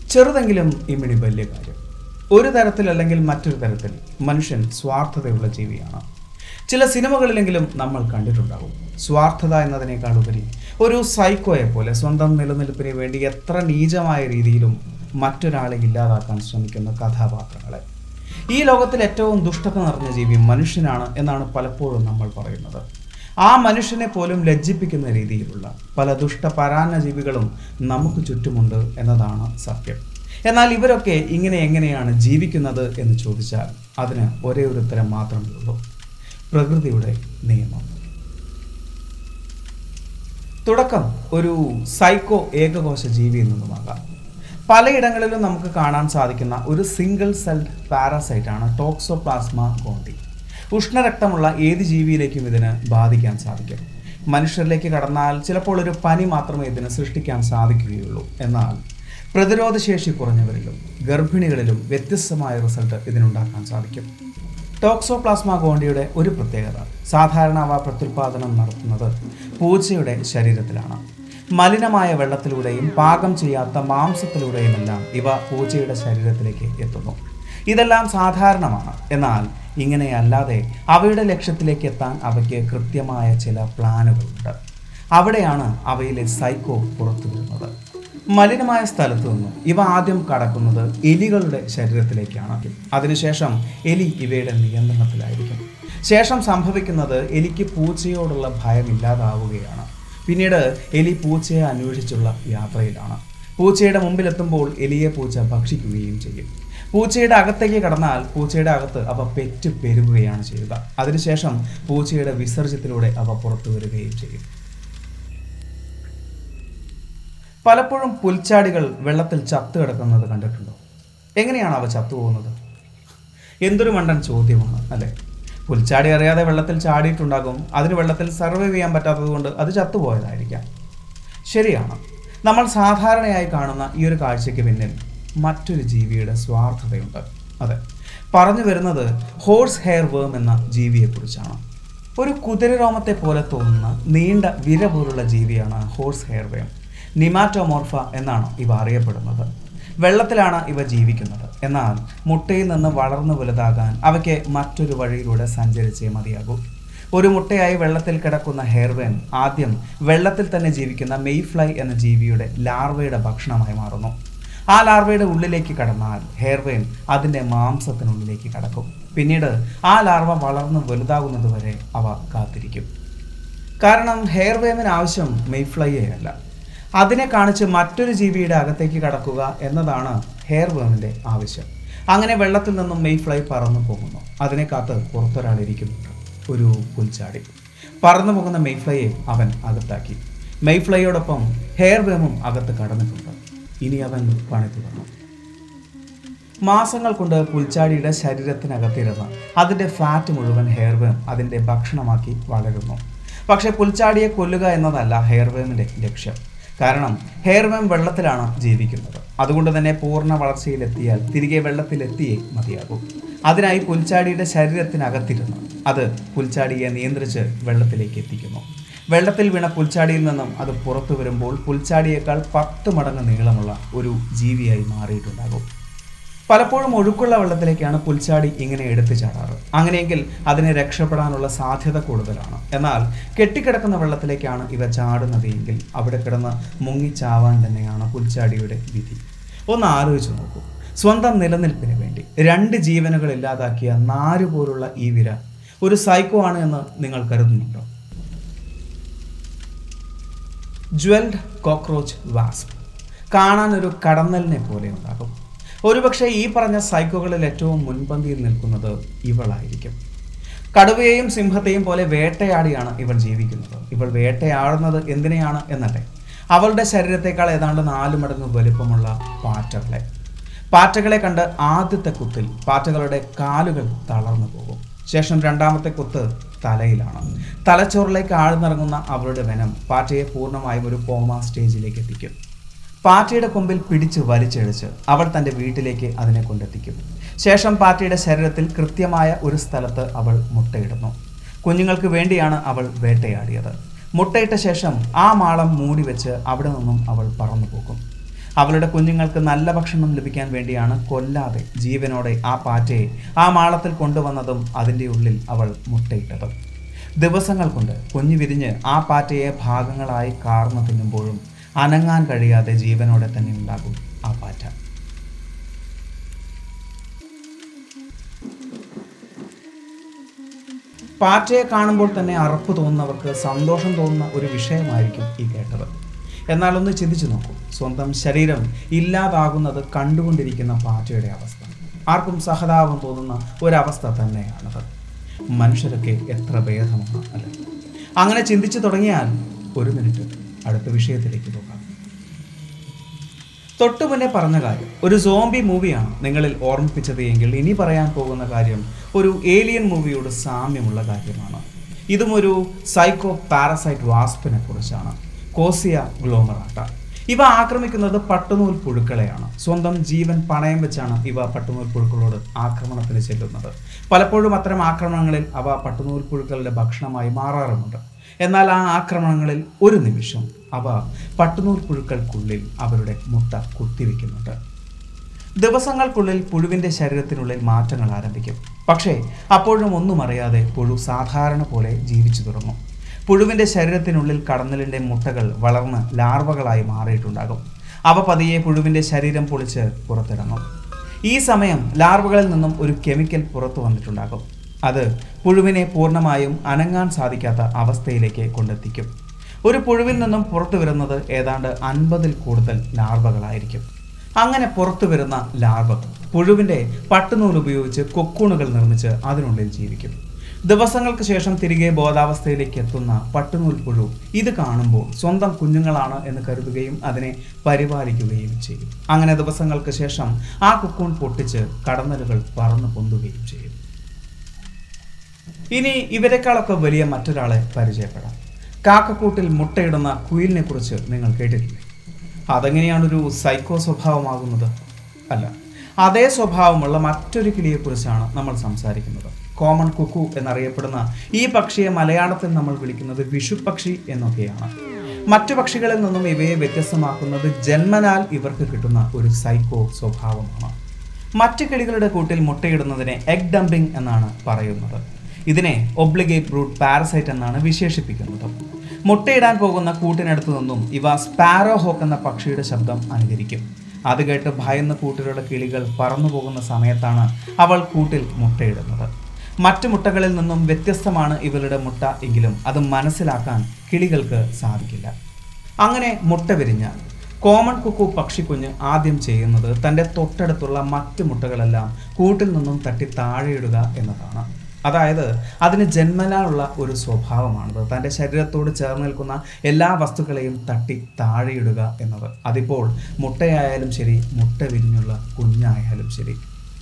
ചെറുതെങ്കിലും ഇമ്മിണി വലിയ കാര്യം ഒരു തരത്തിൽ അല്ലെങ്കിൽ മറ്റൊരു തരത്തിൽ മനുഷ്യൻ സ്വാർത്ഥതയുള്ള ജീവിയാണ് ചില സിനിമകളിലെങ്കിലും നമ്മൾ കണ്ടിട്ടുണ്ടാകും സ്വാർത്ഥത എന്നതിനേക്കാൾ ഉപരി ഒരു സൈക്കോയെ പോലെ സ്വന്തം നിലനിൽപ്പിന് വേണ്ടി എത്ര നീചമായ രീതിയിലും മറ്റൊരാളെ ഇല്ലാതാക്കാൻ ശ്രമിക്കുന്ന കഥാപാത്രങ്ങളെ ഈ ലോകത്തിൽ ഏറ്റവും ദുഷ്ടത നിറഞ്ഞ ജീവി മനുഷ്യനാണ് എന്നാണ് പലപ്പോഴും നമ്മൾ പറയുന്നത് ആ മനുഷ്യനെ പോലും ലജ്ജിപ്പിക്കുന്ന രീതിയിലുള്ള പല ദുഷ്ട പരാന്ന ജീവികളും നമുക്ക് ചുറ്റുമുണ്ട് എന്നതാണ് സത്യം എന്നാൽ ഇവരൊക്കെ ഇങ്ങനെ എങ്ങനെയാണ് ജീവിക്കുന്നത് എന്ന് ചോദിച്ചാൽ അതിന് ഒരേ ഒരു ഉത്തരം മാത്രമേ ഉള്ളൂ പ്രകൃതിയുടെ നിയമം തുടക്കം ഒരു സൈക്കോ ഏകകോശ ജീവിയിൽ നിന്നുമാകാം പലയിടങ്ങളിലും നമുക്ക് കാണാൻ സാധിക്കുന്ന ഒരു സിംഗിൾ സെൽ പാരാസൈറ്റ് ആണ് ടോക്സോപ്ലാസ്മ ഗോണ്ടി ഉഷ്ണരക്തമുള്ള ഏത് ജീവിയിലേക്കും ഇതിന് ബാധിക്കാൻ സാധിക്കും മനുഷ്യരിലേക്ക് കടന്നാൽ ചിലപ്പോൾ ഒരു പനി മാത്രമേ ഇതിന് സൃഷ്ടിക്കാൻ സാധിക്കുകയുള്ളൂ എന്നാൽ പ്രതിരോധശേഷി കുറഞ്ഞവരിലും ഗർഭിണികളിലും വ്യത്യസ്തമായ റിസൾട്ട് ഇതിനുണ്ടാക്കാൻ സാധിക്കും ടോക്സോപ്ലാസ്മ ഗോണ്ടിയുടെ ഒരു പ്രത്യേകത സാധാരണ അവ പ്രത്യുൽപാദനം നടത്തുന്നത് പൂച്ചയുടെ ശരീരത്തിലാണ് മലിനമായ വെള്ളത്തിലൂടെയും പാകം ചെയ്യാത്ത മാംസത്തിലൂടെയുമെല്ലാം ഇവ പൂച്ചയുടെ ശരീരത്തിലേക്ക് എത്തുന്നു ഇതെല്ലാം സാധാരണമാണ് എന്നാൽ ഇങ്ങനെയല്ലാതെ അവയുടെ ലക്ഷ്യത്തിലേക്ക് എത്താൻ അവയ്ക്ക് കൃത്യമായ ചില പ്ലാനുകളുണ്ട് അവിടെയാണ് അവയിലെ സൈക്കോ പുറത്തു വരുന്നത് മലിനമായ സ്ഥലത്തു നിന്നും ഇവ ആദ്യം കടക്കുന്നത് എലികളുടെ ശരീരത്തിലേക്കാണ് അതിനുശേഷം എലി ഇവയുടെ നിയന്ത്രണത്തിലായിരിക്കും ശേഷം സംഭവിക്കുന്നത് എലിക്ക് പൂച്ചയോടുള്ള ഭയം ഇല്ലാതാവുകയാണ് പിന്നീട് എലി പൂച്ചയെ അന്വേഷിച്ചുള്ള യാത്രയിലാണ് പൂച്ചയുടെ മുമ്പിലെത്തുമ്പോൾ എലിയെ പൂച്ച ഭക്ഷിക്കുകയും ചെയ്യും പൂച്ചയുടെ അകത്തേക്ക് കടന്നാൽ പൂച്ചയുടെ അകത്ത് അവ പെറ്റ് പെരുകുകയാണ് ചെയ്യുക അതിനുശേഷം പൂച്ചയുടെ വിസർജ്യത്തിലൂടെ അവ പുറത്തു വരികയും ചെയ്യും പലപ്പോഴും പുൽച്ചാടികൾ വെള്ളത്തിൽ ചത്തു കിടക്കുന്നത് കണ്ടിട്ടുണ്ടോ എങ്ങനെയാണ് അവ ചത്തുപോകുന്നത് എന്തൊരു മണ്ടൻ ചോദ്യമാണ് അല്ലേ പുൽച്ചാടി അറിയാതെ വെള്ളത്തിൽ ചാടിയിട്ടുണ്ടാകും അതിന് വെള്ളത്തിൽ സർവൈവ് ചെയ്യാൻ പറ്റാത്തത് കൊണ്ട് അത് ചത്തുപോയതായിരിക്കാം ശരിയാണ് നമ്മൾ സാധാരണയായി കാണുന്ന ഈ ഒരു കാഴ്ചയ്ക്ക് പിന്നിൽ മറ്റൊരു ജീവിയുടെ സ്വാർത്ഥതയുണ്ട് അതെ പറഞ്ഞു വരുന്നത് ഹോഴ്സ് ഹെയർ വേം എന്ന ജീവിയെക്കുറിച്ചാണ് ഒരു കുതിരരോമത്തെ പോലെ തോന്നുന്ന നീണ്ട വിര പോലുള്ള ജീവിയാണ് ഹോഴ്സ് ഹെയർ വേം നിമാറ്റോമോർഫ എന്നാണ് ഇവ അറിയപ്പെടുന്നത് വെള്ളത്തിലാണ് ഇവ ജീവിക്കുന്നത് എന്നാൽ മുട്ടയിൽ നിന്ന് വളർന്നു വലുതാകാൻ അവയ്ക്ക് മറ്റൊരു വഴിയിലൂടെ സഞ്ചരിച്ചേ മതിയാകൂ ഒരു മുട്ടയായി വെള്ളത്തിൽ കിടക്കുന്ന ഹെയർവേൻ ആദ്യം വെള്ളത്തിൽ തന്നെ ജീവിക്കുന്ന മെയ്ഫ്ലൈ എന്ന ജീവിയുടെ ലാർവയുടെ ഭക്ഷണമായി മാറുന്നു ആ ലാർവയുടെ ഉള്ളിലേക്ക് കടന്നാൽ ഹെയർവേൻ അതിൻ്റെ മാംസത്തിനുള്ളിലേക്ക് കടക്കും പിന്നീട് ആ ലാർവ വളർന്ന് വലുതാകുന്നത് വരെ അവ കാത്തിരിക്കും കാരണം ഹെയർവേമിന് ആവശ്യം മെയ്ഫ്ലൈയെ അല്ല അതിനെ കാണിച്ച് മറ്റൊരു ജീവിയുടെ അകത്തേക്ക് കടക്കുക എന്നതാണ് ഹെയർ വേമിൻ്റെ ആവശ്യം അങ്ങനെ വെള്ളത്തിൽ നിന്നും മെയ്ഫ്ലൈ പറന്നു പോകുന്നു അതിനെ കാത്ത് പുറത്തൊരാൾ ഇരിക്കുന്നുണ്ട് ഒരു പുൽച്ചാടി പറന്നു പോകുന്ന മെയ്ഫ്ലൈയെ അവൻ അകത്താക്കി മെയ്ഫ്ലൈയോടൊപ്പം ഹെയർ വേമും അകത്ത് കടന്നിട്ടുണ്ട് ഇനി അവൻ പണി തുടർന്നു മാസങ്ങൾ കൊണ്ട് പുൽച്ചാടിയുടെ ശരീരത്തിനകത്തിരുന്ന് അതിൻ്റെ ഫാറ്റ് മുഴുവൻ ഹെയർവേം അതിൻ്റെ ഭക്ഷണമാക്കി വളരുന്നു പക്ഷേ പുൽച്ചാടിയെ കൊല്ലുക എന്നതല്ല ഹെയർവേമിൻ്റെ ലക്ഷ്യം കാരണം ഹെയർവേം വെള്ളത്തിലാണ് ജീവിക്കുന്നത് അതുകൊണ്ട് തന്നെ പൂർണ്ണ വളർച്ചയിലെത്തിയാൽ തിരികെ വെള്ളത്തിലെത്തിയേ മതിയാകൂ അതിനായി പുൽച്ചാടിയുടെ ശരീരത്തിനകത്തിരുന്ന് അത് പുൽച്ചാടിയെ നിയന്ത്രിച്ച് വെള്ളത്തിലേക്ക് എത്തിക്കുന്നു വെള്ളത്തിൽ വീണ പുൽച്ചാടിയിൽ നിന്നും അത് പുറത്തു വരുമ്പോൾ പുൽച്ചാടിയേക്കാൾ പത്ത് മടങ്ങ് നീളമുള്ള ഒരു ജീവിയായി മാറിയിട്ടുണ്ടാകും പലപ്പോഴും ഒഴുക്കുള്ള വെള്ളത്തിലേക്കാണ് പുൽച്ചാടി ഇങ്ങനെ എടുത്തു ചാടാറ് അങ്ങനെയെങ്കിൽ അതിനെ രക്ഷപ്പെടാനുള്ള സാധ്യത കൂടുതലാണ് എന്നാൽ കെട്ടിക്കിടക്കുന്ന വെള്ളത്തിലേക്കാണ് ഇവ ചാടുന്നത് എങ്കിൽ അവിടെ കിടന്ന് മുങ്ങിച്ചാവാൻ തന്നെയാണ് പുൽച്ചാടിയുടെ വിധി ഒന്ന് ആലോചിച്ച് നോക്കൂ സ്വന്തം നിലനിൽപ്പിന് വേണ്ടി രണ്ട് ജീവനുകൾ ഇല്ലാതാക്കിയ നാരു പോലുള്ള ഈ വിര ഒരു സൈക്കോ ആണ് എന്ന് നിങ്ങൾ കരുതുന്നുണ്ടോ ജ്വൽഡ് കോക്രോച്ച് വാസ്പ് കാണാൻ ഒരു കടന്നലിനെ പോലെ ഉണ്ടാകും ഒരുപക്ഷെ ഈ പറഞ്ഞ സൈക്കോകളിൽ ഏറ്റവും മുൻപന്തിയിൽ നിൽക്കുന്നത് ഇവളായിരിക്കും കടുവയെയും സിംഹത്തെയും പോലെ വേട്ടയാടിയാണ് ഇവൾ ജീവിക്കുന്നത് ഇവൾ വേട്ടയാടുന്നത് എന്തിനെയാണ് എന്നല്ലേ അവളുടെ ശരീരത്തെക്കാൾ ഏതാണ്ട് നാല് മടങ്ങ് വലുപ്പമുള്ള പാറ്റകളെ പാറ്റകളെ കണ്ട് ആദ്യത്തെ കുത്തിൽ പാറ്റകളുടെ കാലുകൾ തളർന്നു പോകും ശേഷം രണ്ടാമത്തെ കുത്ത് തലയിലാണ് തലച്ചോറിലേക്ക് ആഴ്ന്നിറങ്ങുന്ന അവളുടെ വെനം പാറ്റയെ പൂർണ്ണമായും ഒരു കോമ സ്റ്റേജിലേക്ക് എത്തിക്കും പാറ്റയുടെ കൊമ്പിൽ പിടിച്ച് വലിച്ചഴിച്ച് അവൾ തൻ്റെ വീട്ടിലേക്ക് അതിനെ കൊണ്ടെത്തിക്കും ശേഷം പാറ്റയുടെ ശരീരത്തിൽ കൃത്യമായ ഒരു സ്ഥലത്ത് അവൾ മുട്ടയിടുന്നു കുഞ്ഞുങ്ങൾക്ക് വേണ്ടിയാണ് അവൾ വേട്ടയാടിയത് മുട്ടയിട്ട ശേഷം ആ മാളം മൂടി വെച്ച് അവിടെ നിന്നും അവൾ പറന്നു പോകും അവളുടെ കുഞ്ഞുങ്ങൾക്ക് നല്ല ഭക്ഷണം ലഭിക്കാൻ വേണ്ടിയാണ് കൊല്ലാതെ ജീവനോടെ ആ പാറ്റയെ ആ മാളത്തിൽ കൊണ്ടുവന്നതും അതിൻ്റെ ഉള്ളിൽ അവൾ മുട്ടയിട്ടതും ദിവസങ്ങൾ കൊണ്ട് കുഞ്ഞു വിരിഞ്ഞ് ആ പാറ്റയെ ഭാഗങ്ങളായി കാർന്നു തിന്നുമ്പോഴും അനങ്ങാൻ കഴിയാതെ ജീവനോടെ തന്നെ ഉണ്ടാകും ആ പാറ്റ പാറ്റയെ കാണുമ്പോൾ തന്നെ അറപ്പ് തോന്നുന്നവർക്ക് സന്തോഷം തോന്നുന്ന ഒരു വിഷയമായിരിക്കും ഈ കേട്ടത് എന്നാൽ ഒന്ന് ചിന്തിച്ചു നോക്കൂ സ്വന്തം ശരീരം ഇല്ലാതാകുന്നത് കണ്ടുകൊണ്ടിരിക്കുന്ന പാറ്റയുടെ അവസ്ഥ ആർക്കും സഹതാപം തോന്നുന്ന ഒരവസ്ഥ തന്നെയാണത് മനുഷ്യരൊക്കെ എത്ര ഭേദമാണ് അല്ലേ അങ്ങനെ ചിന്തിച്ചു തുടങ്ങിയാൽ ഒരു മിനിറ്റ് അടുത്ത വിഷയത്തിലേക്ക് പോകാം തൊട്ടു മുന്നേ പറഞ്ഞ കാര്യം ഒരു സോംബി മൂവിയാണ് നിങ്ങളിൽ ഓർമ്മിപ്പിച്ചത് എങ്കിൽ ഇനി പറയാൻ പോകുന്ന കാര്യം ഒരു ഏലിയൻ മൂവിയോട് സാമ്യമുള്ള കാര്യമാണ് ഇതും ഒരു സൈക്കോ പാരസൈറ്റ് വാസ്പിനെ കുറിച്ചാണ് കോസിയ ഗ്ലോമറാട്ട ഇവ ആക്രമിക്കുന്നത് പട്ടുനൂൽ പുഴുക്കളെയാണ് സ്വന്തം ജീവൻ പണയം വെച്ചാണ് ഇവ പട്ടുനൂൽ പുഴുക്കളോട് ആക്രമണത്തിന് ചെല്ലുന്നത് പലപ്പോഴും അത്തരം ആക്രമണങ്ങളിൽ അവ പട്ടുനൂൽ പുഴുക്കളുടെ ഭക്ഷണമായി മാറാറുമുണ്ട് എന്നാൽ ആ ആക്രമണങ്ങളിൽ ഒരു നിമിഷം അവ പട്ടുനൂൽ പുഴുക്കൾക്കുള്ളിൽ അവരുടെ മുട്ട കുത്തിവെക്കുന്നുണ്ട് ദിവസങ്ങൾക്കുള്ളിൽ പുഴുവിൻ്റെ ശരീരത്തിനുള്ളിൽ മാറ്റങ്ങൾ ആരംഭിക്കും പക്ഷേ അപ്പോഴും ഒന്നും അറിയാതെ പുഴു സാധാരണ പോലെ ജീവിച്ചു തുടങ്ങും പുഴുവിൻ്റെ ശരീരത്തിനുള്ളിൽ കടന്നലിൻ്റെ മുട്ടകൾ വളർന്ന് ലാർവകളായി മാറിയിട്ടുണ്ടാകും അവ പതിയെ പുഴുവിൻ്റെ ശരീരം പൊളിച്ച് പുറത്തിറങ്ങും ഈ സമയം ലാർവകളിൽ നിന്നും ഒരു കെമിക്കൽ പുറത്തു വന്നിട്ടുണ്ടാകും അത് പുഴുവിനെ പൂർണ്ണമായും അനങ്ങാൻ സാധിക്കാത്ത അവസ്ഥയിലേക്ക് കൊണ്ടെത്തിക്കും ഒരു പുഴുവിൽ നിന്നും പുറത്തു വരുന്നത് ഏതാണ്ട് അൻപതിൽ കൂടുതൽ ലാർവകളായിരിക്കും അങ്ങനെ പുറത്തു വരുന്ന ലാർവകൾ പുഴുവിൻ്റെ പട്ടുനൂൽ ഉപയോഗിച്ച് കൊക്കൂണുകൾ നിർമ്മിച്ച് അതിനുള്ളിൽ ജീവിക്കും ദിവസങ്ങൾക്ക് ശേഷം തിരികെ ബോധാവസ്ഥയിലേക്ക് എത്തുന്ന പട്ടുനൂൽ പുഴു ഇത് കാണുമ്പോൾ സ്വന്തം കുഞ്ഞുങ്ങളാണ് എന്ന് കരുതുകയും അതിനെ പരിപാലിക്കുകയും ചെയ്യും അങ്ങനെ ദിവസങ്ങൾക്ക് ശേഷം ആ കുക്കൂൺ പൊട്ടിച്ച് കടന്നലുകൾ പറന്നു പൊന്തുകയും ചെയ്യും ഇനി ഇവരെക്കാളൊക്കെ വലിയ മറ്റൊരാളെ പരിചയപ്പെടാം കാക്കക്കൂട്ടിൽ മുട്ടയിടുന്ന കുയിലിനെ കുറിച്ച് നിങ്ങൾ കേട്ടിട്ടില്ലേ അതെങ്ങനെയാണൊരു സൈക്കോ സ്വഭാവമാകുന്നത് അല്ല അതേ സ്വഭാവമുള്ള മറ്റൊരു കിളിയെക്കുറിച്ചാണ് നമ്മൾ സംസാരിക്കുന്നത് കോമൺ കുക്കു എന്നറിയപ്പെടുന്ന ഈ പക്ഷിയെ മലയാളത്തിൽ നമ്മൾ വിളിക്കുന്നത് വിഷുപക്ഷി എന്നൊക്കെയാണ് മറ്റു പക്ഷികളിൽ നിന്നും ഇവയെ വ്യത്യസ്തമാക്കുന്നത് ജന്മനാൽ ഇവർക്ക് കിട്ടുന്ന ഒരു സൈക്കോ സ്വഭാവമാണ് മറ്റ് കിളികളുടെ കൂട്ടിൽ മുട്ടയിടുന്നതിനെ എഗ് ഡംപിംഗ് എന്നാണ് പറയുന്നത് ഇതിനെ ഒബ്ലിഗേറ്റ് ബ്രൂട്ട് പാരസൈറ്റ് എന്നാണ് വിശേഷിപ്പിക്കുന്നത് മുട്ടയിടാൻ പോകുന്ന കൂട്ടിനടുത്തു നിന്നും ഇവ സ്പാരോ ഹോക്ക് എന്ന പക്ഷിയുടെ ശബ്ദം അനുകരിക്കും അത് കേട്ട് ഭയന്ന് കൂട്ടിലുള്ള കിളികൾ പറന്നു പോകുന്ന സമയത്താണ് അവൾ കൂട്ടിൽ മുട്ടയിടുന്നത് മറ്റു മുട്ടകളിൽ നിന്നും വ്യത്യസ്തമാണ് ഇവരുടെ മുട്ട എങ്കിലും അത് മനസ്സിലാക്കാൻ കിളികൾക്ക് സാധിക്കില്ല അങ്ങനെ മുട്ട വിരിഞ്ഞാൽ കോമൺ കുക്കു പക്ഷിക്കുഞ്ഞ് ആദ്യം ചെയ്യുന്നത് തൻ്റെ തൊട്ടടുത്തുള്ള മറ്റു മുട്ടകളെല്ലാം കൂട്ടിൽ നിന്നും തട്ടി താഴെയിടുക എന്നതാണ് അതായത് അതിന് ജന്മനാലുള്ള ഒരു സ്വഭാവമാണത് തൻ്റെ ശരീരത്തോട് ചേർന്ന് നിൽക്കുന്ന എല്ലാ വസ്തുക്കളെയും തട്ടി താഴെയിടുക എന്നത് അതിപ്പോൾ മുട്ടയായാലും ശരി മുട്ട വിരിഞ്ഞുള്ള കുഞ്ഞായാലും ശരി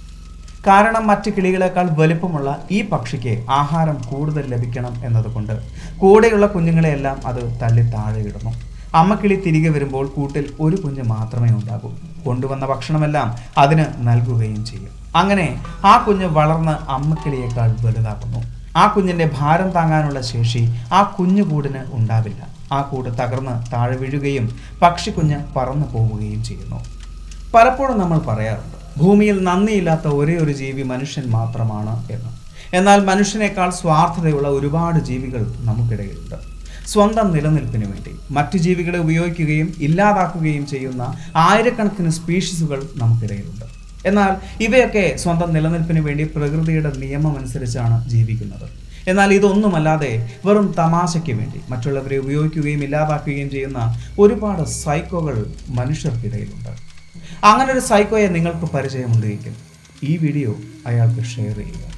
കാരണം മറ്റ് കിളികളെക്കാൾ വലിപ്പമുള്ള ഈ പക്ഷിക്ക് ആഹാരം കൂടുതൽ ലഭിക്കണം എന്നതുകൊണ്ട് കൂടെയുള്ള കുഞ്ഞുങ്ങളെയെല്ലാം അത് തള്ളി താഴെയിടുന്നു അമ്മക്കിളി തിരികെ വരുമ്പോൾ കൂട്ടിൽ ഒരു കുഞ്ഞ് മാത്രമേ ഉണ്ടാകൂ കൊണ്ടുവന്ന ഭക്ഷണമെല്ലാം അതിന് നൽകുകയും ചെയ്യും അങ്ങനെ ആ കുഞ്ഞ് വളർന്ന് അമ്മക്കിളിയേക്കാൾ വലുതാകുന്നു ആ കുഞ്ഞിൻ്റെ ഭാരം താങ്ങാനുള്ള ശേഷി ആ കുഞ്ഞു കൂടിന് ഉണ്ടാവില്ല ആ കൂട് തകർന്ന് താഴെ വീഴുകയും പക്ഷിക്കുഞ്ഞ് പറന്നു പോവുകയും ചെയ്യുന്നു പലപ്പോഴും നമ്മൾ പറയാറുണ്ട് ഭൂമിയിൽ നന്ദിയില്ലാത്ത ഒരേ ഒരു ജീവി മനുഷ്യൻ മാത്രമാണ് എന്ന് എന്നാൽ മനുഷ്യനേക്കാൾ സ്വാർത്ഥതയുള്ള ഒരുപാട് ജീവികൾ നമുക്കിടയിലുണ്ട് സ്വന്തം നിലനിൽപ്പിന് വേണ്ടി മറ്റു ജീവികളെ ഉപയോഗിക്കുകയും ഇല്ലാതാക്കുകയും ചെയ്യുന്ന ആയിരക്കണക്കിന് സ്പീഷീസുകൾ നമുക്കിടയിലുണ്ട് എന്നാൽ ഇവയൊക്കെ സ്വന്തം നിലനിൽപ്പിന് വേണ്ടി പ്രകൃതിയുടെ നിയമം അനുസരിച്ചാണ് ജീവിക്കുന്നത് എന്നാൽ ഇതൊന്നുമല്ലാതെ വെറും തമാശയ്ക്ക് വേണ്ടി മറ്റുള്ളവരെ ഉപയോഗിക്കുകയും ഇല്ലാതാക്കുകയും ചെയ്യുന്ന ഒരുപാട് സൈക്കോകൾ മനുഷ്യർക്കിടയിലുണ്ട് അങ്ങനെ ഒരു സൈക്കോയെ നിങ്ങൾക്ക് പരിചയമുണ്ടെങ്കിൽ ഈ വീഡിയോ അയാൾക്ക് ഷെയർ ചെയ്യുക